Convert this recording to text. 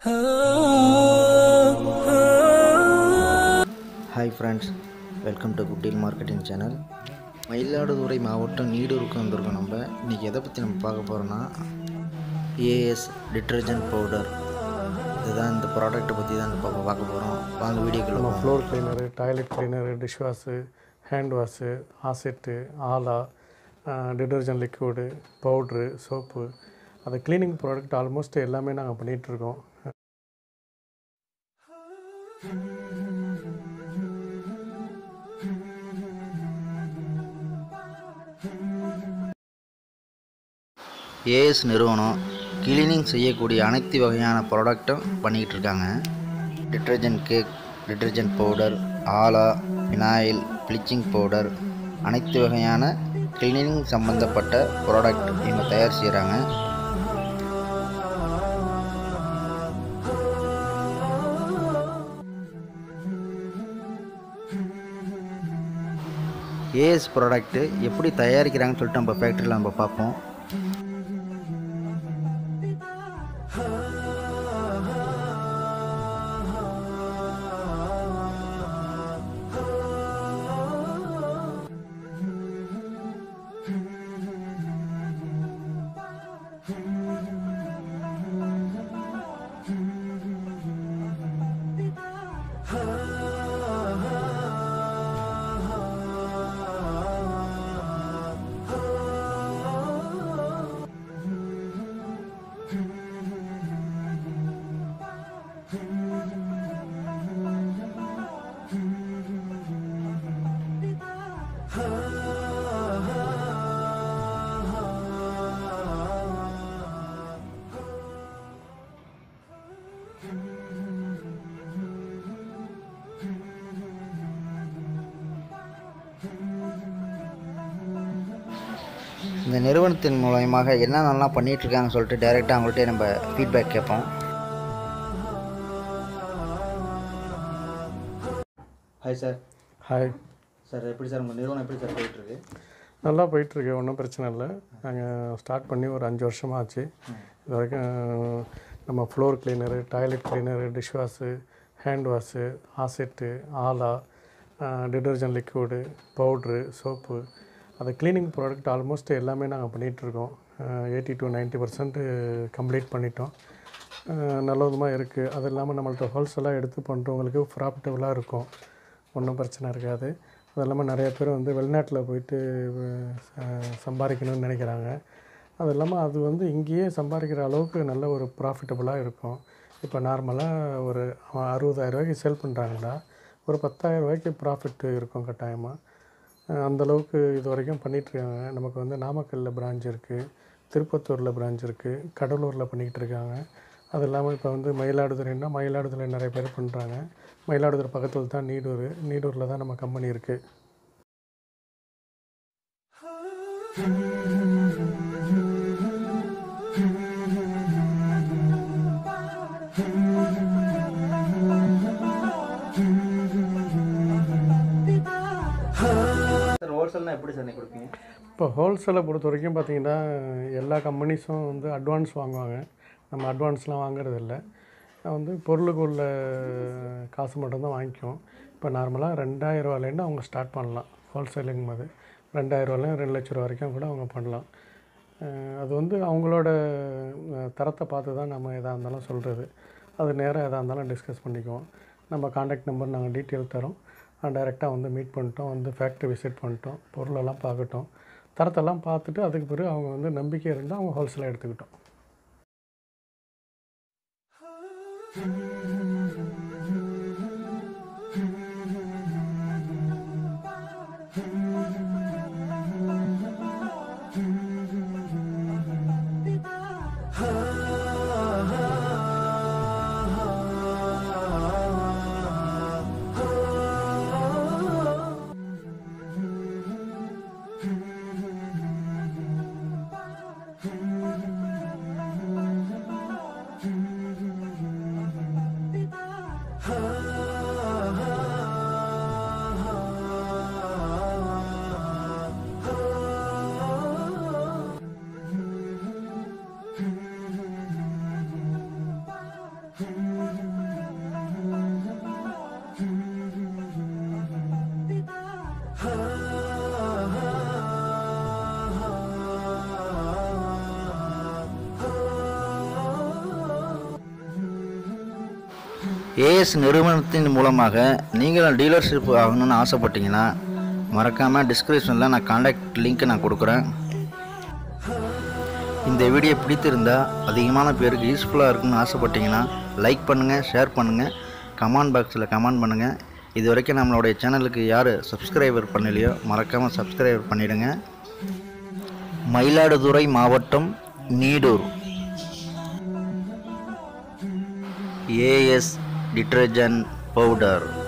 hi friends welcome to குட்டில் marketing channel Mayiladuthurai மாவட்டம் நீடூருக்கு வந்திருக்கோம் நம்ம இன்றைக்கி எதை பற்றி நம்ம பார்க்க போகிறோன்னா ஏஎஸ் டிட்டர்ஜென்ட் பவுடர் இதுதான் இந்த ப்ராடக்ட்டை பற்றி தான் நம்ம பார்க்க போகிறோம் வாங்க வீடியோக்குள்ள நம்ம போகலாம் floor cleaner toilet cleaner dish wash hand wash acid ஆலா டிட்டர்ஜென்ட் லிக்விடு பவுட்ரு சோப்பு அந்த க்ளீனிங் ப்ராடக்ட் ஆல்மோஸ்ட் எல்லாமே நாங்கள் பண்ணிகிட்ருக்கோம் ஏஎஸ் நிறுவனம் கிளீனிங் செய்யக்கூடிய அனைத்து வகையான ப்ராடக்ட்டும் பண்ணிக்கிட்டு இருக்காங்க டிட்டர்ஜென்ட் கேக் டிட்டர்ஜென்ட் பவுடர் ஆலா ஃபினாயில் ப்ளீச்சிங் பவுடர் அனைத்து வகையான கிளீனிங் சம்மந்தப்பட்ட ப்ராடக்ட் இவங்க தயார் செய்கிறாங்க ஏஎஸ் ப்ராடக்ட்டு எப்படி தயாரிக்கிறாங்கன்னு சொல்லிட்டு நம்ம ஃபேக்ட்ரியில் நம்ம பார்ப்போம் இந்த நிறுவனத்தின் மூலயமாக என்னென்னலாம் பண்ணிட்டு இருக்காங்கன்னு சொல்லிட்டு டைரெக்டாக அவங்கள்ட்ட நம்ம ஃபீட்பேக் கேட்போம் ஹாய் சார் ஹாய் சார் எப்படி சார் உங்கள் நிறுவனம் எப்படி சார் போயிட்டுருக்கு நல்லா போயிட்டுருக்கு ஒன்றும் பிரச்சனை இல்லை நாங்கள் ஸ்டார்ட் பண்ணி ஒரு அஞ்சு வருஷமாக ஆச்சு இது வரைக்கும் நம்ம floor cleaner toilet cleaner dish wash hand wash acid ஆலா டிட்டர்ஜென்ட் லிக்விடு பவுட்ரு சோப்பு அந்த க்ளீனிங் ப்ராடக்ட் ஆல்மோஸ்ட் எல்லாமே நாங்கள் பண்ணிகிட்ருக்கோம் eighty to ninety percent complete பண்ணிட்டோம் அஹ் நல்ல விதமாக இருக்குது அது இல்லாமல் நம்மள்ட்ட ஹோல்சேலாக எடுத்து பண்ணுறவங்களுக்கு ப்ராஃபிட்டபுளாக இருக்கும் ஒன்றும் பிரச்சனை இருக்காது அது இல்லாமல் நிறைய பேர் வந்து வெளிநாட்டில் போயிட்டு அஹ், சம்பாதிக்கணும்னு நினைக்கிறாங்க அது இல்லாமல் அது வந்து இங்கேயே சம்பாதிக்கிற அளவுக்கு நல்ல ஒரு ப்ராஃபிட்டபுளாக இருக்கும் இப்போ நார்மலாக ஒரு அவன் அறுபதாயிரம் ரூபாய்க்கு சேல் பண்ணுறாங்கன்னா ஒரு பத்தாயிரம் ரூபாய்க்கு ப்ராஃபிட் இருக்கும் கட்டாயமாக அஹ், அந்த அளவுக்கு இது வரைக்கும் பண்ணிகிட்ருக்காங்க நமக்கு வந்து நாமக்கல்லில் பிரான்ச் இருக்குது திருப்பத்தூரில் பிரான்ச் இருக்குது கடலூரில் பண்ணிக்கிட்டு இருக்காங்க அது இல்லாமல் இப்போ வந்து மயிலாடுதுறைன்னா மயிலாடுதுறை நிறைய பேர் பண்ணுறாங்க மயிலாடுதுறை பக்கத்தில் தான் நீடூர் நீடூரில் தான் நம்ம கம்பெனி இருக்குது சார் ஹோல்சேல்னா எப்படி சார் நீங்கள் கொடுப்பீங்க இப்போ ஹோல்சேலை பொறுத்த வரைக்கும் பார்த்தீங்கன்னா எல்லா கம்பெனிஸும் வந்து அட்வான்ஸ் வாங்குவாங்க நம்ம அட்வான்ஸ்லாம் வாங்குறது இல்லை வந்து பொருளுக்கு உள்ள காசு மட்டும்தான் வாங்கிக்குவோம் இப்போ நார்மலாக ரெண்டாயிரரூவாலேருந்து அவங்க ஸ்டார்ட் பண்ணலாம் ஹோல்சேலிங் போது ரெண்டாயிரரூவாலேருந்து ரெண்டு லட்ச ரூபா வரைக்கும் கூட அவங்க பண்ணலாம் அஹ் அது வந்து அவங்களோட அஹ், தரத்தை பார்த்து தான் நம்ம எதாக இருந்தாலும் சொல்கிறது அது நேராக எதாக இருந்தாலும் டிஸ்கஸ் பண்ணிக்குவோம் நம்ம காண்டாக்ட் நம்பர் நாங்கள் டீட்டெயில் தரோம் டைரெக்டாக வந்து மீட் பண்ணிட்டோம் வந்து ஃபேக்ட்ரி விசிட் பண்ணிட்டோம் பொருளெல்லாம் பார்க்கட்டும் தரத்தெல்லாம் பார்த்துட்டு அதுக்கு பிறகு அவங்க வந்து நம்பிக்கை இருந்தால் அவங்க ஹோல்சேலாக எடுத்துக்கிட்டோம் ஏஎஸ் நிறுவனத்தின் மூலமாக நீங்களும் டீலர்ஷிப் ஆகணும்னு ஆசைப்பட்டீங்கன்னா மறக்காமல் டிஸ்கிரிப்ஷனில் நான் காண்டாக்ட் லிங்க் நான் கொடுக்குறேன் இந்த வீடியோ பிடித்திருந்தா அதிகமான பேருக்கு யூஸ்ஃபுல்லாக இருக்குன்னு ஆசைப்பட்டீங்கன்னா லைக் பண்ணுங்கள் ஷேர் பண்ணுங்கள் கமெண்ட் பாக்ஸில் கமெண்ட் பண்ணுங்கள் இது வரைக்கும் நம்மளுடைய சேனலுக்கு யார் சப்ஸ்கிரைபர் பண்ணலையோ மறக்காமல் சப்ஸ்கிரைபர் பண்ணிடுங்க மயிலாடுதுறை மாவட்டம் நீடூர் ஏஎஸ் டிட்டர்ஜென்ட் பவுடர்